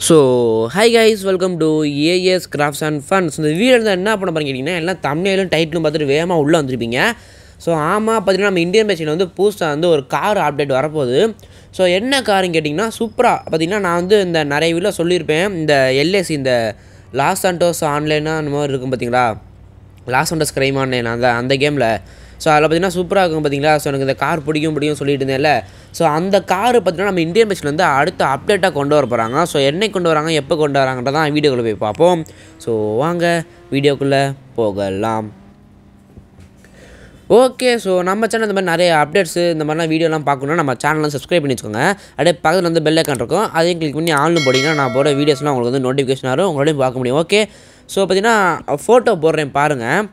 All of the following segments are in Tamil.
so hi guys welcome to AS crafts and funs இந்த வீடியோ இருந்தால் என்ன பண்ண போறீங்க கேட்டிங்கன்னா எல்லாம் தமிழும் டைட்டிலும் பார்த்துட்டு வேகமாக உள்ளே வந்திருப்பீங்க ஸோ ஆமாம் பார்த்தீங்கன்னா நம்ம இந்தியன் பேசியில் வந்து புதுசாக வந்து ஒரு கார் அப்டேட் வரப்போகுது ஸோ என்ன காருன்னு கேட்டிங்கன்னா சூப்பராக பார்த்தீங்கன்னா நான் வந்து இந்த நிறைய வீடியோ சொல்லியிருப்பேன் இந்த எல்ஏசி இந்த லாஸ் சாண்டோஸ் ஆன்லைனாக அந்த மாதிரி இருக்கும் பார்த்தீங்களா லாஸ் சாண்டோஸ் கிரைம் ஆன்லைன் அந்த அந்த கேமில் ஸோ அதில் பார்த்தீங்கன்னா சூப்பராக இருக்கும் பார்த்தீங்களா ஸோ எனக்கு இந்த கார் பிடிக்கும் பிடிக்கும் சொல்லிட்டு இருந்தேன்ல ஸோ அந்த கார் பார்த்தீங்கன்னா நம்ம இந்தியன் பேஷில் வந்து அடுத்த அப்டேட்டாக கொண்டு வர போகிறாங்க ஸோ என்னைக்கு கொண்டு வராங்க எப்போ கொண்டு வராங்கன்றதான் வீடியோக்குள்ளே போய் பார்ப்போம் ஸோ வாங்க வீடியோக்குள்ளே போகலாம் ஓகே ஸோ நம்ம சேனல் இந்த மாதிரி நிறைய அப்டேட்ஸு இந்த மாதிரிலாம் வீடியோலாம் பார்க்கணுன்னா நம்ம சேனலாம் சப்ஸ்கிரைப் பண்ணி வச்சுக்கோங்க அப்படியே பக்கத்தில் வந்து பெல் ஐக்கான் இருக்கும் அதையும் கிளிக் பண்ணி ஆன்லைன் போட்டிங்கன்னா நான் போகிற வீடியோஸ்லாம் உங்களுக்கு வந்து நோட்டிஃபிகேஷன் வரும் உங்களாலையும் பார்க்க முடியும் ஓகே ஸோ பார்த்தீங்கன்னா ஃபோட்டோ போடுறேன் பாருங்கள்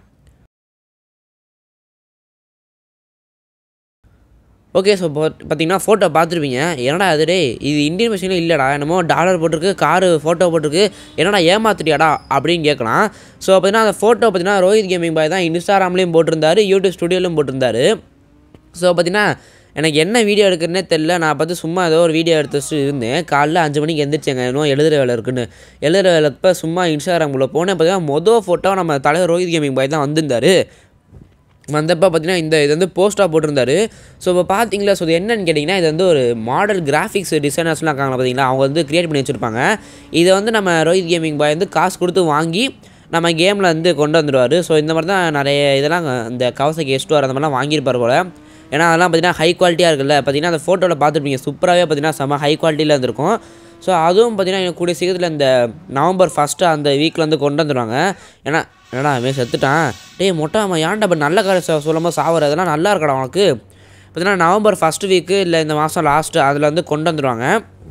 ஓகே ஸோ பார்த்தீங்கன்னா ஃபோட்டோ பார்த்துருப்பீங்க என்னடா அது டே இது இந்தியன் மிஷினில் இல்லைடா என்னமோ டாலர் போட்டிருக்கு காரு ஃபோட்டோ போட்டிருக்கு என்னடா ஏமாத்துட்டியாடா அப்படின்னு கேட்கலாம் ஸோ பார்த்தீங்கன்னா அந்த ஃபோட்டோ பார்த்தீங்கன்னா ரோஹித் கேமிங் பாய் தான் இன்ஸ்டாகிராம்லேயும் போட்டிருந்தாரு யூடியூப் ஸ்டுடியோலையும் போட்டிருந்தாரு ஸோ பார்த்தீங்கன்னா எனக்கு என்ன வீடியோ எடுக்கிறதுனே தெரில நான் பார்த்து சும்மா ஏதோ ஒரு வீடியோ எடுத்து வச்சுட்டு இருந்தேன் காலைல அஞ்சு மணிக்கு எந்திரிச்சேங்க இன்னும் எழுதுகிற வேலை இருக்குன்னு எழுதுகிற வேலை இப்போ சும்மா இன்ஸ்டாகிராமில் போனேன் பார்த்தீங்கன்னா மொதல் ஃபோட்டோ நம்ம தலைவர் ரோஹித் கேமிங் பாய் தான் வந்திருந்தாரு வந்தப்போ பார்த்தீங்கன்னா இந்த இது வந்து போஸ்ட்டாக போட்டிருந்தாரு ஸோ இப்போ பார்த்தீங்களா ஸோ இது என்னன்னு கேட்டிங்கன்னா இது வந்து ஒரு மாடல் கிராஃபிக்ஸ் டிசைனர்ஸ்லாம் இருக்காங்களா பார்த்தீங்களா அவங்க வந்து க்ரியேட் பண்ணி வச்சுருப்பாங்க இதை வந்து நம்ம ரோஹித் கேமிங் பாய் வந்து காசு கொடுத்து வாங்கி நம்ம கேமில் வந்து கொண்டு வந்துடுவார் ஸோ இந்த மாதிரி தான் நிறைய இதெல்லாம் இந்த கவசக்கு எஸ்டுவார் அந்த மாதிரிலாம் வாங்கியிருப்பார் போல் ஏன்னா அதெல்லாம் பார்த்தீங்கன்னா ஹை குவாலிட்டியாக இருக்குல்ல பார்த்தீங்கன்னா அந்த ஃபோட்டோவில் பார்த்துருப்பீங்க சூப்பராகவே பார்த்தீங்கன்னா செம்ம ஹை குவாலிட்டியில் இருந்திருக்கும் ஸோ அதுவும் பார்த்தீங்கன்னா கூடிய சீக்கிரத்தில் இந்த நவம்பர் ஃபஸ்ட்டு அந்த வீக்கில் வந்து கொண்டு வந்துடுவாங்க ஏன்னா என்னடா அவன் செத்துட்டான் டேய் மொட்டாமா ஏன்டா இப்போ நல்ல கதை சொல்லும்போது சாவர அதெல்லாம் நல்லா இருக்கடா உனக்கு பார்த்தீங்கன்னா நவம்பர் ஃபஸ்ட் வீக்கு இல்லை இந்த மாதம் லாஸ்ட்டு அதில் வந்து கொண்டு வந்துடுவாங்க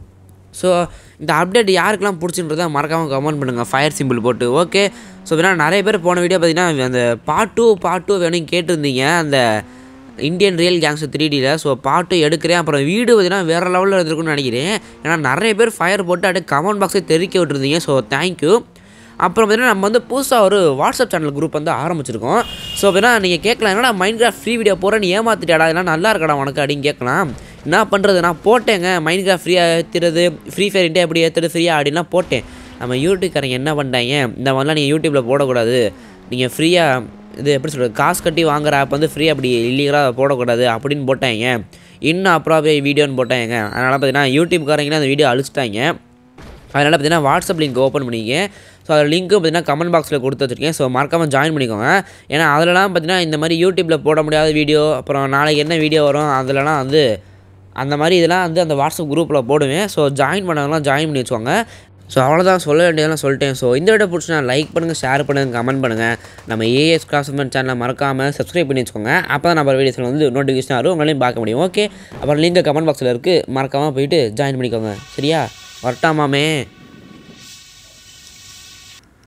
ஸோ இந்த அப்டேட் யாருக்கெல்லாம் பிடிச்சின்றதை மறக்காமல் கமெண்ட் பண்ணுங்கள் ஃபயர் சிம்பிள் போட்டு ஓகே ஸோ வேணா நிறைய பேர் போன வீடியோ பார்த்தீங்கன்னா அந்த பார்ட் டூ பார்ட் டூ வேணும் கேட்டிருந்தீங்க அந்த இந்தியன் ரியல் கேங்ஸ் த்ரீ டியில் ஸோ பாட்டு எடுக்கிறேன் அப்புறம் வீடு பார்த்தீங்கன்னா வேறு லெவலில் இருந்திருக்குன்னு நினைக்கிறேன் ஏன்னா நிறைய பேர் ஃபயர் போட்டு அப்படியே கமெண்ட் பாக்ஸை தெரிவிக்க விட்டுருந்தீங்க ஸோ தேங்க்யூ அப்புறம் பார்த்தீங்கன்னா நம்ம வந்து புதுசாக ஒரு வாட்ஸ்அப் சேனல் குரூப் வந்து ஆரம்பிச்சிருக்கோம் ஸோ பார்த்தீங்கன்னா நீங்கள் கேட்கலாம் என்னடா மைண்ட் கிராஃப்ட் ஃப்ரீ வீடியோ போகிறேன் நீ ஏமாத்திட்டாடா இதெல்லாம் நல்லா இருக்கடா உனக்கு அப்படின்னு கேட்கலாம் என்ன பண்ணுறது நான் போட்டேங்க மைண்ட் கிராஃப்ட் ஃப்ரீயாக ஏற்றுறது ஃப்ரீ ஃபயர் இன்ட்டு எப்படி ஏற்றுறது ஃப்ரீயாக அப்படின்லாம் போட்டேன் நம்ம யூடியூப்காரங்க என்ன பண்ணிட்டாங்க இந்த மாதிரிலாம் நீங்கள் யூடியூப்பில் போடக்கூடாது நீங்கள் ஃப்ரீயாக இது எப்படி சொல்கிறது காசு கட்டி வாங்குற ஆப் வந்து ஃப்ரீ அப்படி இல்லீகலாக போடக்கூடாது அப்படின்னு போட்டாங்க இன்னும் அப்புறம் வீடியோன்னு போட்டாங்க அதனால் பார்த்தீங்கன்னா யூடியூப்காரங்களே அந்த வீடியோ அழிச்சிட்டாங்க அதனால் பார்த்தீங்கன்னா வாட்ஸ்அப் லிங்க் ஓப்பன் பண்ணிக்க ஸோ அதில் லிங்க்கு பார்த்தீங்கன்னா கமெண்ட் பாக்ஸில் கொடுத்து வச்சுருக்கேன் ஸோ மறக்காமல் ஜாயின் பண்ணிக்கோங்க ஏன்னா அதிலலாம் பார்த்தீங்கன்னா இந்த மாதிரி யூடியூப்பில் போட முடியாத வீடியோ அப்புறம் நாளைக்கு என்ன வீடியோ வரும் அதிலலாம் வந்து அந்த மாதிரி இதெல்லாம் வந்து அந்த வாட்ஸ்அப் குரூப்பில் போடுவேன் ஸோ ஜாயின் பண்ணவங்களாம் ஜாயின் பண்ணி வச்சுக்கோங்க ஸோ அவ்வளோதான் சொல்ல வேண்டியதெல்லாம் சொல்லிட்டேன் ஸோ இந்த வீடியோ பிடிச்சினா லைக் பண்ணுங்கள் ஷேர் பண்ணுங்கள் கமெண்ட் பண்ணுங்கள் நம்ம ஏஎஸ் கிராஸ்மெண்ட் சேனலை மறக்காமல் சப்ஸ்கிரைப் பண்ணி வச்சுக்கோங்க அப்போ தான் நம்ம வீடியோஸில் வந்து நோட்டிஃபிகேஷன் வரும் உங்களையும் பார்க்க முடியும் ஓகே அப்புறம் லிங்க் கமெண்ட் பாக்ஸில் இருக்குது மறக்காமல் போயிட்டு ஜாயின் பண்ணிக்கோங்க சரியா வரட்டாமாமே